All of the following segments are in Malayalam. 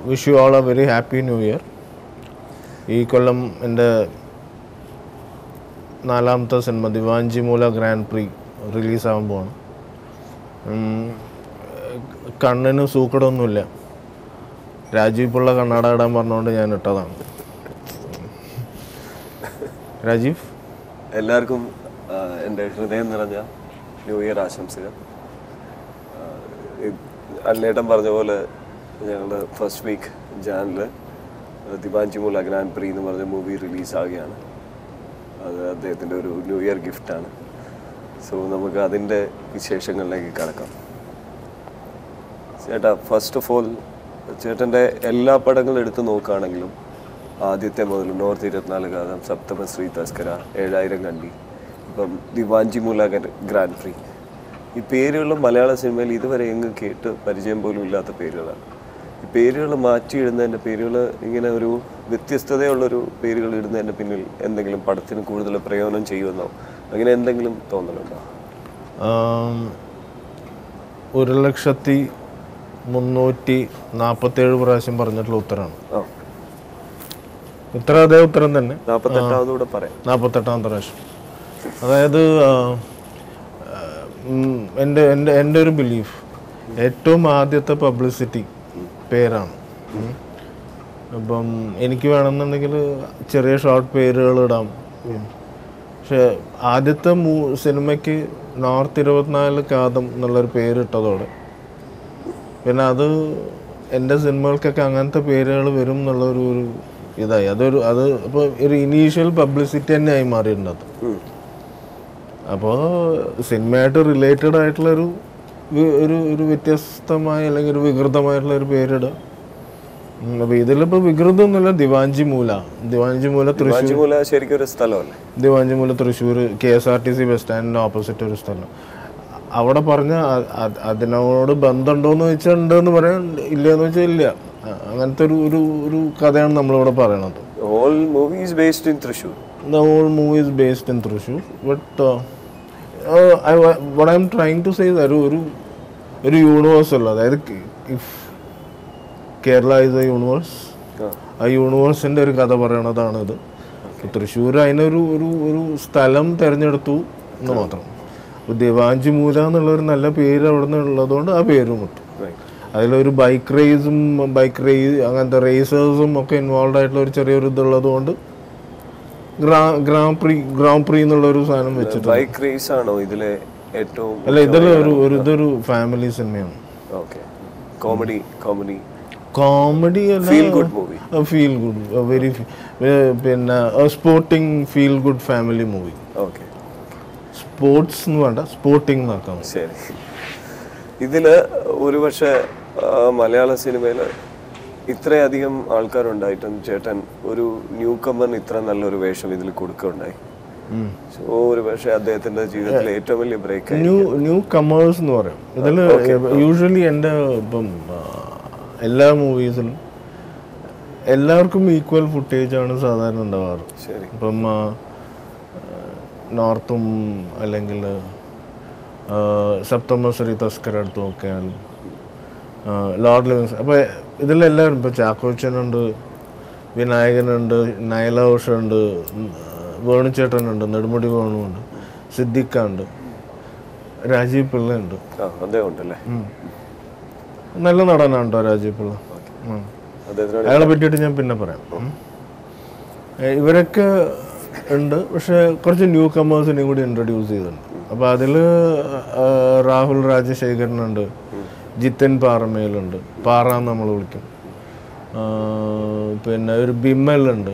Wish you all a very happy new year ഈ കൊല്ലം എൻ്റെ നാലാമത്തെ സിനിമ ദിവാഞ്ചി മൂല ഗ്രാൻഡ് പ്രീ റിലീസാകാൻ പോവാണ് ഉം, കണ്ണിന് സൂക്കടൊന്നുമില്ല രാജീവ് പിള്ള കണ്ണാട ഇടാൻ പറഞ്ഞുകൊണ്ട് ഞാൻ ഇട്ടതാണ് രാജീവ് എല്ലാവർക്കും ആ, എൻ്റെ ഹൃദയം നിറഞ്ഞ ന്യൂ ഇയർ ആശംസകൾ ആ, ഇത് അന്നേട്ടൻ പറഞ്ഞ പോലെ ഞങ്ങളുടെ ഫസ്റ്റ് വീക്ക് ജാനിൽ ദിവാഞ്ചിമുല ഗ്രാൻഡ് പ്രീ എന്ന് പറഞ്ഞ മൂവി റിലീസാകുകയാണ് അത് അദ്ദേഹത്തിൻ്റെ ഒരു ന്യൂ ഇയർ ഗിഫ്റ്റാണ് സോ നമുക്ക് അതിൻ്റെ വിശേഷങ്ങളിലേക്ക് കടക്കാം ചേട്ടാ ഫസ്റ്റ് ഓഫ് ഓൾ ചേട്ടൻ്റെ എല്ലാ പടങ്ങളും എടുത്ത് നോക്കുകയാണെങ്കിലും ആദ്യത്തെ മുതൽ നോർത്ത് ഇരുപത്തിനാല് കാലം സപ്തമശ്രീ തസ്കര ഏഴായിരം കണ്ടി ഇപ്പം ദിവാഞ്ചിമുല ഗ്രാൻഡ് പ്രീ ഈ പേരുകൾ മലയാള സിനിമയിൽ ഇതുവരെ എങ്ങും കേട്ട് പരിചയം പോലും ഇല്ലാത്ത പേരുകളാണ് ഈ പേരുകൾ മാറ്റിയിടുന്നതിൻ്റെ പേരുകൾ ഇങ്ങനെ ഒരു വ്യത്യസ്തതയുള്ളൊരു പേരുകൾ ഇടുന്നതിൻ്റെ പിന്നിൽ എന്തെങ്കിലും പടത്തിന് കൂടുതൽ പ്രയോജനം ചെയ്യുമെന്നോ അങ്ങനെ എന്തെങ്കിലും തോന്നലുണ്ടോ ആം, ഒരു ലക്ഷത്തി മുന്നൂറ്റി നാൽപ്പത്തേഴ് പ്രാവശ്യം പറഞ്ഞിട്ടുള്ള ഉത്തരമാണ് ആ ഉത്തരം അതേ ഉത്തരം തന്നെ നാൽപ്പത്തെട്ടാമതൂടെ പറയാം നാൽപ്പത്തെട്ടാമത്തെ പ്രാവശ്യം അതായത് ആ, ആ, ഉം, എൻ്റെ എൻ്റെ എൻ്റെ ഒരു ബിലീഫ് ഏറ്റവും ആദ്യത്തെ പബ്ലിസിറ്റി പേരാണ് ഉം. അപ്പം എനിക്ക് വേണമെന്നുണ്ടെങ്കിൽ ചെറിയ ഷോർട്ട് പേരുകൾ ഇടാം ഉം. പക്ഷെ ആദ്യത്തെ മൂ സിനിമയ്ക്ക് നോർത്ത് ഇരുപത്തിനാല് കാതം എന്നുള്ളൊരു പേരിട്ടതോടെ പിന്നെ അത് എൻ്റെ സിനിമകൾക്കൊക്കെ അങ്ങനത്തെ പേരുകൾ വരും എന്നുള്ളൊരു ഒരു ഇതായി അതൊരു അത് ഇപ്പോൾ ഒരു ഇനീഷ്യൽ പബ്ലിസിറ്റി തന്നെ ആയി മാറിയിട്ടുണ്ട് അത് ഉം. അപ്പോൾ സിനിമയായിട്ട് റിലേറ്റഡ് ആയിട്ടുള്ള ഒരു വി- ഒരു ഒരു വ്യത്യസ്തമായ അല്ലെങ്കിൽ ഒരു വികൃതമായിട്ടുള്ള ഒരു പേരിടുക ഉം, അപ്പോൾ ഇതിലിപ്പോൾ വികൃതമൊന്നുമില്ല ദിവാഞ്ചി മൂല ദിവാഞ്ചി മൂല തൃശ്ശൂർ വാഞ്ചിമൂല ശരിക്കും ഒരു സ്ഥലമല്ലേ ദിവാഞ്ചി മൂല Thrissur K S R T C bus സ്റ്റാൻഡിന് ഓപ്പോസിറ്റ് ഒരു സ്ഥലം അവിടെ പറഞ്ഞ അ- അ- അതിനോട് ബന്ധമുണ്ടോയെന്ന് ചോദിച്ചാൽ ഉണ്ടെന്ന് പറയാൻ ഇല്ലയെന്ന് വെച്ചാൽ ഇല്ല അ- അങ്ങനത്തെ ഒരു ഒരു ഒരു കഥയാണ് നമ്മളിവിടെ പറയണത് all movies based in Thrissur the whole movie is based in Thrissur. But uh, uh, I, wa- what I'm trying to say is ഒരു ഒരു ഒരു യൂണിവേഴ്സൽ അതായത് if Kerala is a universe ആ ആ യൂണിവേഴ്സിൻ്റെ ഒരു കഥ പറയണതാണ് ഇത് തൃശ്ശൂർ അതിനൊരു ഒരു ഒരു സ്ഥലം തിരഞ്ഞെടുത്തു എന്ന് മാത്രം അപ്പോൾ ദിവാഞ്ചി മൂല എന്നുള്ളൊരു നല്ല പേര് അവിടെ നിന്ന് ഉള്ളതുകൊണ്ട് ആ പേരും കിട്ടും റൈറ്റ് അതിലൊരു ബൈക്ക് റേസും ബൈക്ക് റേസ് അങ്ങനത്തെ റേസേഴ്സും ഒക്കെ ഇൻവോൾവ് ആയിട്ടുള്ള ഒരു ചെറിയൊരു ഇതുള്ളത് കൊണ്ട് ഗ്രാ ഗ്രാം പ്രീ ഗ്രാം പ്രീ എന്നുള്ള ഒരു സാധനം വെച്ചിട്ട് ബൈക്ക് റേസ് ആണോ ഇതിലെ ഏറ്റവും അല്ല ഇതിൽ ഒരു ഒരു ഇതൊരു ഫാമിലി സിനിമയാണ് ഓക്കെ കോമഡി കോമഡി കോമഡി അല്ല feel good movie feel good very പിന്നെ sporting feel good family movie okay sports എന്ന് വേണ്ട സ്പോർട്ടിംഗ് എന്നാക്കാം ശരി ഇതില് ഒരുപക്ഷെ ആ, മലയാള സിനിമയിൽ ഇത്രയധികം ആൾക്കാരുണ്ടായിട്ടും ചേട്ടൻ ഒരു ന്യൂ കമ്മറിന് ഇത്ര നല്ലൊരു വേഷം ഇതിൽ കൊടുക്കുകയുണ്ടായി സോ ഒരു പക്ഷേ അദ്ദേഹത്തിന്റെ ജീവിതത്തിലെ ഏറ്റവും വലിയ ബ്രേക്ക് ന്യൂ ന്യൂ കമേഴ്സ് എന്ന് പറയും ഇതിൽ യൂഷ്വലി എൻ്റെ ഇപ്പം ആ, എല്ലാ മൂവീസിലും എല്ലാവർക്കും ഈക്വൽ ഫുട്ടേജ് ആണ് സാധാരണ ഉണ്ടാവാറ് ശരി ഇപ്പം ആ, നോർത്തും അല്ലെങ്കിൽ സപ്തമശ്രീ തസ്കർ എടുത്ത് നോക്കിയാൽ ആ, ലോർഡ് ലിവിങ്സ് അപ്പോൾ ഇതിലെല്ലാവരും ഇപ്പോൾ ചാക്കോച്ചനുണ്ട് വിനായകനുണ്ട് നയലോഷുണ്ട് വേണുചേട്ടനുണ്ട് നെടുമുടി വേണുണ്ട് സിദ്ദിഖുണ്ട് രാജീവ് പിള്ളയുണ്ട് ആ അദ്ദേഹം ഉണ്ടല്ലേ നല്ല നടനാണ് കേട്ടോ രാജീവ് പിള്ള ഉം. അദ്ദേഹത്തിനോട് അയാളെ പറ്റിയിട്ട് ഞാൻ പിന്നെ പറയാം ഉം. ഏ, ഇവരൊക്കെ ഉണ്ട് പക്ഷെ കുറച്ച് ന്യൂ കമേഴ്സിനെയും കൂടി ഇൻട്രൊഡ്യൂസ് ചെയ്തിട്ടുണ്ട് അപ്പോൾ അതിൽ രാഹുൽ രാജശേഖരനുണ്ട് ജിത്തൻ പാറമേലുണ്ട് പാറ എന്ന് നമ്മൾ വിളിക്കും ആ, പിന്നെ ഒരു ബിമ്മലുണ്ട്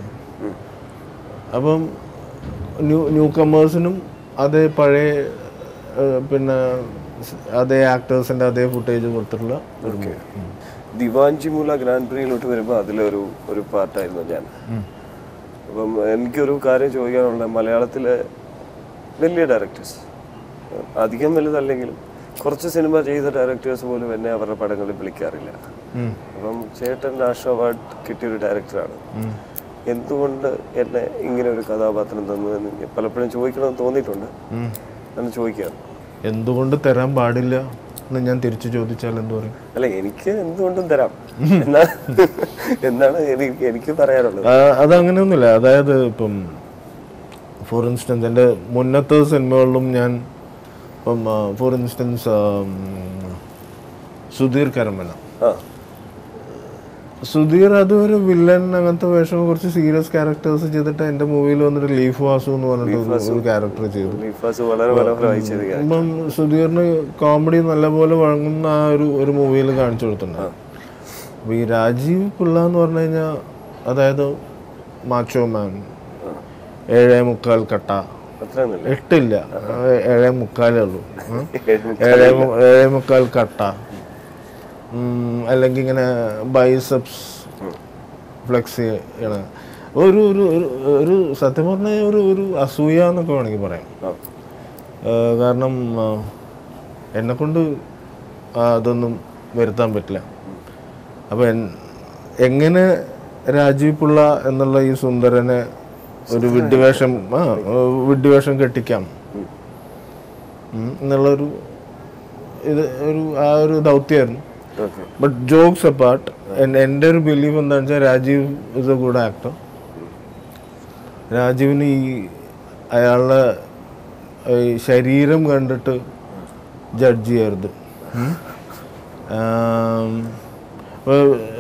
അപ്പം ന്യൂ ന്യൂ കമേഴ്സിനും അതേ പഴയ ആ, പിന്നെ സ് അതേ ആക്ടേഴ്സിൻ്റെ അതേ ഫുട്ടേജ് കൊടുത്തിട്ടുള്ള ഒരു ഓക്കെ ദിവാഞ്ചിമുല ഗ്രാൻഡ് പ്രീയിലോട്ട് വരുമ്പോൾ അതിലൊരു ഒരു പാർട്ടായിരുന്നു ഞാൻ അപ്പം എനിക്കൊരു കാര്യം ചോദിക്കാനുള്ള മലയാളത്തിലെ വലിയ ഡയറക്ടേഴ്സ് അധികം വലുതല്ലെങ്കിലും കുറച്ച് സിനിമ ചെയ്ത ഡയറക്ടേഴ്സ് പോലും എന്നെ അവരുടെ പടങ്ങളിൽ വിളിക്കാറില്ല ഉം. അപ്പം ചേട്ടൻ നാഷണൽ അവാർഡ് കിട്ടിയൊരു ഡയറക്ടറാണ് എന്തുകൊണ്ട് എന്നെ ഇങ്ങനെ ഒരു കഥാപാത്രം തന്നതെന്ന് എനിക്ക് പലപ്പോഴും ചോദിക്കണമെന്ന് തോന്നിയിട്ടുണ്ട് ഉം. എന്ന് ചോദിക്കുകയാണ് എന്തുകൊണ്ട് തരാൻ പാടില്ല എന്ന് ഞാൻ തിരിച്ചു ചോദിച്ചാൽ എന്ത് പറയും അല്ല എനിക്ക് എന്തുകൊണ്ടും തരാം എന്നാ എന്നാണ് എനിക്ക് എനിക്ക് പറയാനുള്ളത് ആ, അതങ്ങനെയൊന്നുമില്ല അതായത് ഇപ്പം ഫോർ ഇൻസ്റ്റൻസ് എൻ്റെ മുന്നത്തെ സിനിമകളിലും ഞാൻ ഇപ്പം ഫോർ ഇൻസ്റ്റൻസ് സുധീർ കരമന ആ സുധീർ അതൊരു വില്ലൻ അങ്ങനത്തെ വേഷം കുറച്ച് സീരിയസ് ക്യാരക്ടേഴ്സ് ചെയ്തിട്ട് എൻ്റെ മൂവിയിൽ വന്നിട്ട് ലീഫ് വാസു എന്ന് പറഞ്ഞിട്ട് ഒരു- ഒരു ക്യാരക്ടർ ചെയ്തു ലീഫാസ് വളരെ മനോഹരമായി ചെയ്ത കാര്യം ഇപ്പം സുധീറിന് കോമഡി നല്ലപോലെ വഴങ്ങുന്ന ആ ഒരു ഒരു മൂവിയിൽ കാണിച്ചു കൊടുത്തിട്ടുണ്ട് അപ്പൊ ഈ രാജീവ് പിള്ള എന്ന് പറഞ്ഞു കഴിഞ്ഞാൽ അതായത് മാച്ചോ മാൻ ഏഴേ മുക്കാൽ കട്ട അത്രയൊന്നുമില്ല എട്ടില്ല ആ, ഏഴേ മുക്കാലേ ഉള്ളൂ ഉം. ഏഴേ മു- ഏഴേ മുക്കാൽ കട്ട ഉം, അല്ലെങ്കിൽ ഇങ്ങനെ ബൈസെപ്സ് ഫ്ലെക്സ് ചെയ്യണ ഒരു ഒരു ഒരു- ഒരു സത്യം പറഞ്ഞാൽ ഒരു ഒരു അസൂയ എന്നൊക്കെ വേണമെങ്കിൽ പറയാം ആ. ഏഹ് കാരണം എന്നെ കൊണ്ട് അതൊന്നും വരുത്താൻ പറ്റില്ല അപ്പം എങ്ങനെ രാജീവ് പിള്ള എന്നുള്ള ഈ സുന്ദരനെ ഒരു വിഡ്ഢിവേഷം ആ വിഡ്ഢിവേഷം കെട്ടിക്കാം ഉം, എന്നുള്ളൊരു ഇത് ഒരു ആ ഒരു ദൗത്യമായിരുന്നു ഓക്കെ ബട്ട് ജോക്സ് അപ്പാർട്ട് എൻ്റെ ഒരു ബിലീഫ് എന്താണെന്ന് വെച്ചാൽ Rajeev is a good actor രാജീവിന് ഈ അയാളുടെ ഈ ശരീരം കണ്ടിട്ട് ജഡ്ജ് ചെയ്യരുത് ഉം. ആം, ഇപ്പൊ,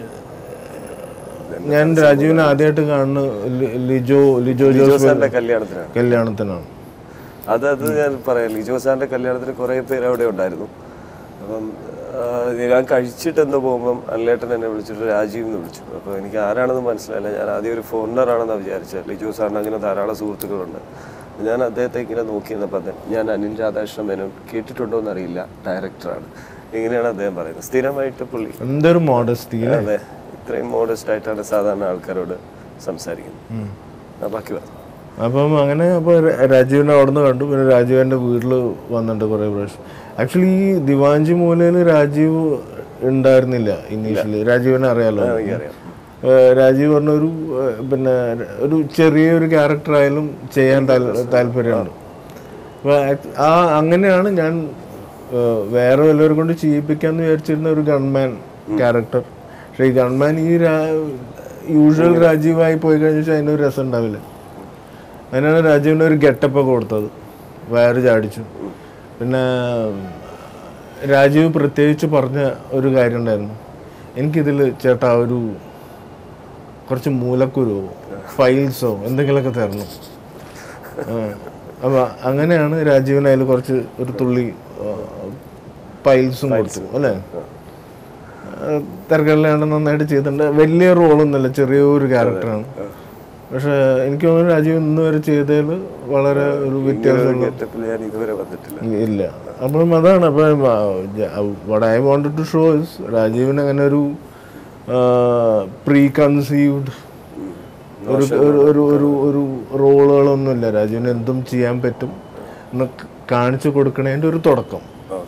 ഞാൻ രാജീവിനെ ആദ്യമായിട്ട് കാണുന്ന ലി- ലിജോ ലിജോ ലിജോ ജോസ് സാറിന്റെ കല്യാണത്തിനാണ് കല്യാണത്തിനാണ് അത് അത് ഞാൻ പറയാം ലിജോ സാറിന്റെ കല്യാണത്തിന് കുറെ പേര് അവിടെ ഉണ്ടായിരുന്നു അപ്പം ആ, ഞാൻ കഴിച്ചിട്ട് എന്തോ പോകുമ്പം അല്ലേട്ടൻ എന്നെ വിളിച്ചിട്ട് രാജീവ് എന്ന് വിളിച്ചു അപ്പോൾ എനിക്ക് ആരാണെന്ന് മനസ്സിലായില്ല ഞാൻ ആദ്യം ഒരു ഫോറിനറാണെന്ന് വിചാരിച്ചത് ലിജോ സാറിന് അങ്ങനെ ധാരാളം സുഹൃത്തുക്കളുണ്ട് ഞാൻ അദ്ദേഹത്തെ ഇങ്ങനെ നോക്കിയിരുന്നപ്പോൾ അദ്ദേഹം ഞാൻ അനിൽ രാധാകൃഷ്ണ മേനോൻ കേട്ടിട്ടുണ്ടോ എന്നറിയില്ല ഡയറക്ടറാണ് ഇങ്ങനെയാണ് അദ്ദേഹം പറയുന്നത് സ്ഥിരമായിട്ട് പുള്ളി എന്തൊരു മോഡസ്റ്റി അതെ ഇത്രയും മോഡസ്റ്റ് ആയിട്ടാണ് സാധാരണ ആൾക്കാരോട് സംസാരിക്കുന്നത് ആ, ബാക്കി പറഞ്ഞു അപ്പം അങ്ങനെ അപ്പോൾ രാജീവിനെ അവിടെ നിന്ന് കണ്ടു പിന്നെ രാജീവിൻ്റെ വീട്ടിൽ വന്നിട്ടുണ്ട് കുറേ പ്രാവശ്യം ആക്ച്വലി ഈ ദിവാഞ്ചി മൂലയിൽ രാജീവ് ഉണ്ടായിരുന്നില്ല ഇനീഷ്യലി രാജീവിനെ അറിയാലോ എനിക്കറിയാം ഏഹ് രാജീവ് പറഞ്ഞ ഒരു ഏഹ് പിന്നെ ഒരു ചെറിയൊരു ക്യാരക്ടർ ആയാലും ചെയ്യാൻ താൽ- താല്പര്യമുണ്ട് അപ്പോൾ ആ അങ്ങനെയാണ് ഞാൻ ഏഹ് വേറെ വല്ലവരെ കൊണ്ട് ചെയ്യിപ്പിക്കാന്ന് വിചാരിച്ചിരുന്ന ഒരു ഗൺമാൻ ക്യാരക്ടർ പക്ഷേ ഈ ഗൺമാൻ ഈ യൂഷ്വൽ രാജീവായി പോയി കഴിഞ്ഞാൽ അതിനൊരു രസം ഉണ്ടാവില്ല അതിനാണ് രാജീവിന് ഒരു ഗെറ്റപ്പ് ഒക്കെ കൊടുത്തത് വയറ് ചാടിച്ചു പിന്നെ രാജീവ് പ്രത്യേകിച്ച് പറഞ്ഞ ഒരു കാര്യം ഉണ്ടായിരുന്നു എനിക്കിതിൽ ചേട്ടാ ഒരു കുറച്ച് മൂലക്കുരുവോ ഫൈൽസോ എന്തെങ്കിലുമൊക്കെ തരണം ആ, അപ്പൊ അങ്ങനെയാണ് രാജീവിന് അതിൽ കുറച്ച് ഒരു തുള്ളി ഫൈൽസും കൊടുത്തു അല്ലേ തിരക്കല്ലാണ്ട് നന്നായിട്ട് ചെയ്തിട്ടുണ്ട് വലിയ റോളൊന്നുമല്ല ചെറിയൊരു ക്യാരക്ടറാണ് പക്ഷെ എനിക്ക് തോന്നുന്നു രാജീവ് ഇന്ന് വരെ ചെയ്തതിൽ വളരെ ഒരു വ്യത്യാസം ഗെറ്റപ്പിൽ ഞാൻ ഇതുവരെ വന്നിട്ടില്ല ഇല്ല അപ്പം അതാണ് അപ്പം what I wanted to show is രാജീവിന് അങ്ങനെ ഒരു പ്രീ കൺസീവ്ഡ് ഒരു ഒരു ഒരു ഒരു ഒരു റോളുകളൊന്നുമില്ല രാജീവിന് എന്തും ചെയ്യാൻ പറ്റും എന്ന് കാണിച്ചു കൊടുക്കണതിൻ്റെ ഒരു തുടക്കം ആ